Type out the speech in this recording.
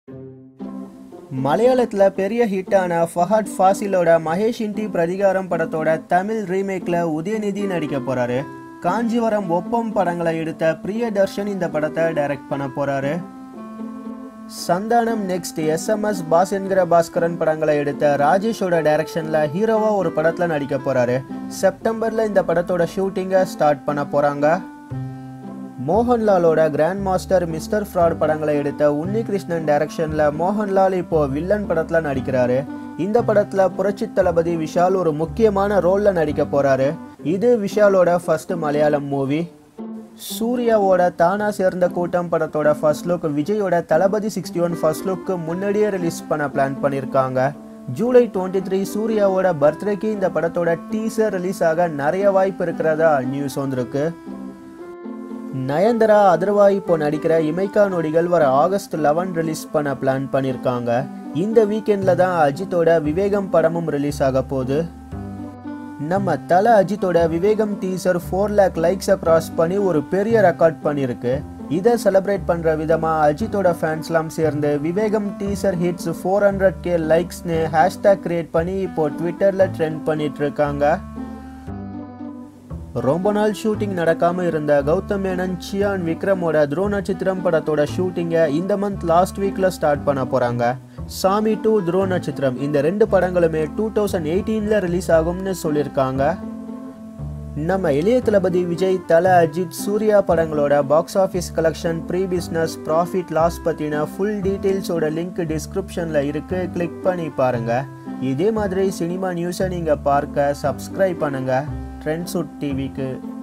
மலையாளத்தில் பெரிய ஹிட்டான ஃபஹத் ஃபாசிலோட மகேஷ் இன்டி பிரதிகாரம் படத்தோட தமிழ் ரீமேக்கில் உதயநிதி நடிக்க போறாரு காஞ்சிவரம் ஒப்பம் படங்களை எடுத்த பிரியதர்ஷன் இந்த படத்தை டைரக்ட் பண்ண போறாரு சந்தானம் நெக்ஸ்ட் எஸ்எம்எஸ் பாஸ் என்கிற பாஸ்கரன் படங்களை எடுத்த ராஜேஷோட டைரக்ஷன்ல ஹீரோவா ஒரு படத்துல நடிக்க போறாரு செப்டம்பர்ல இந்த படத்தோட ஷூட்டிங்கை ஸ்டார்ட் பண்ண போறாங்க மோகன்லாலோட கிராண்ட் மாஸ்டர் மிஸ்டர் ஃப்ராட் படங்களை எடுத்த உன்னிகிருஷ்ணன் டைரக்ஷன்ல மோகன்லால் இப்போ வில்லன் படத்துல நடிக்கிறாரு இந்த படத்துல புரட்சி தளபதி விஷால் ஒரு முக்கியமான ரோல்ல நடிக்க போறாரு இது விஷாலோட ஃபர்ஸ்ட் மலையாளம் மூவி சூர்யாவோட தானா சேர்ந்த கூட்டம் படத்தோட ஃபர்ஸ்ட் லுக் விஜயோட Thalapathy sixty one first look முன்னாடியே ரிலீஸ் பண்ண பிளான் பண்ணியிருக்காங்க ஜூலை டுவெண்ட்டி த்ரீ சூர்யாவோட பர்த்டேக்கு இந்த படத்தோட டீசர் ரிலீஸ் ஆக நிறைய வாய்ப்பு இருக்கிறதா நியூஸ் வந்திருக்கு நயன்தரா அதர்வா இப்போ நடிக்கிற இமைக்கா நொடிகள் வர ஆகஸ்ட் லெவன் ரிலீஸ் பண்ண பிளான் பண்ணியிருக்காங்க இந்த வீக்கெண்ட்ல தான் அஜித்தோட விவேகம் படமும் ரிலீஸ் ஆக போகுது நம்ம தல அஜித்தோட விவேகம் டீசர் ஃபோர் லேக் லைக்ஸை கிராஸ் பண்ணி ஒரு பெரிய ரெக்கார்ட் பண்ணியிருக்கு இதை செலிப்ரேட் பண்ணுற விதமாக அஜித்தோட ஃபேன்ஸ்லாம் சேர்ந்து Vivegam teaser hits four hundred K லைக்ஸ்னு ஹேஷ்டேக் கிரியேட் பண்ணி இப்போ ட்விட்டரில் ட்ரெண்ட் பண்ணிட்டு இருக்காங்க ரொம்ப நாள் ஷூட்டிங் நடக்காம இருந்த கௌதம் மேனன் சியான் விக்ரமோட துரோண நட்சத்திரம் படத்தோட ஷூட்டிங்கை இந்த மந்த் லாஸ்ட் வீக்ல ஸ்டார்ட் பண்ண போறாங்க சாமி டூ துரோண நட்சத்திரம் இந்த ரெண்டு படங்களுமே டூ தௌசண்ட் எயிட்டீன்ல ரிலீஸ் ஆகும்னு சொல்லியிருக்காங்க நம்ம இளைய தளபதி விஜய் தல அஜித் சூர்யா படங்களோட box office collection pre business profit loss பற்றின ஃபுல் டீட்டெயில்ஸோட லிங்க் டிஸ்கிரிப்ஷனில் இருக்கு கிளிக் பண்ணி பாருங்க இதே மாதிரி சினிமா நியூஸை நீங்கள் பார்க்க சப்ஸ்கிரைப் பண்ணுங்க ட்ரெண்ட்ஸுட் டிவிக்கு